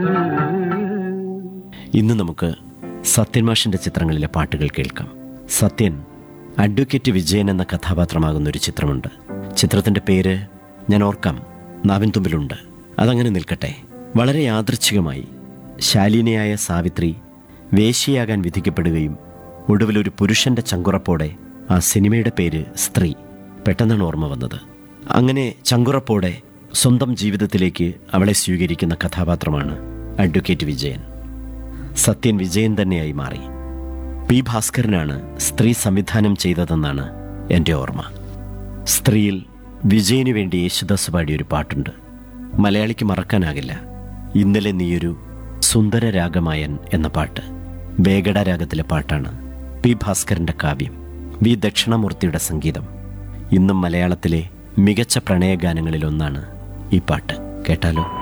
ഇന്ന് നമുക്ക് സത്യൻ മാഷിന്റെ ചിത്രങ്ങളിലെ പാട്ടുകൾ കേൾക്കാം സത്യൻ അഡ്വക്കേറ്റ് വിജയൻ എന്ന കഥാപാത്രമാകുന്ന ഒരു ചിത്രമുണ്ട് ചിത്രത്തിന്റെ പേര് ഞാൻ ഓർക്കാം നാവിൻ തുമ്പിലുണ്ട് അതങ്ങനെ നിൽക്കട്ടെ വളരെ യാദൃച്ഛികമായി ശാലീനയായ സാവിത്രി വേശ്യയാകാൻ വിധിക്കപ്പെടുകയും ഒടുവിൽ ഒരു പുരുഷന്റെ ചങ്കുറപ്പോടെ ആ സിനിമയുടെ പേര് സ്ത്രീ പെട്ടെന്നാണ് ഓർമ്മ വന്നത് അങ്ങനെ ചങ്കുറപ്പോടെ സ്വന്തം ജീവിതത്തിലേക്ക് അവളെ സ്വീകരിക്കുന്ന കഥാപാത്രമാണ് അഡ്വക്കേറ്റ് വിജയൻ സത്യൻ വിജയൻ തന്നെയായി മാറി പി ഭാസ്കരനാണ് സ്ത്രീ സംവിധാനം ചെയ്തതെന്നാണ് എൻ്റെ ഓർമ്മ സ്ത്രീയിൽ വിജയന് വേണ്ടി യേശുദാസ് പാടിയൊരു പാട്ടുണ്ട് മലയാളിക്ക് മറക്കാനാകില്ല ഇന്നലെ നീയൊരു സുന്ദര രാഗമായൻ എന്ന പാട്ട് വേഗട രാഗത്തിലെ പാട്ടാണ് പി ഭാസ്കരന്റെ കാവ്യം വി ദക്ഷിണമൂർത്തിയുടെ സംഗീതം ഇന്നും മലയാളത്തിലെ മികച്ച പ്രണയഗാനങ്ങളിലൊന്നാണ് ഈ പാട്ട് കേട്ടാലോ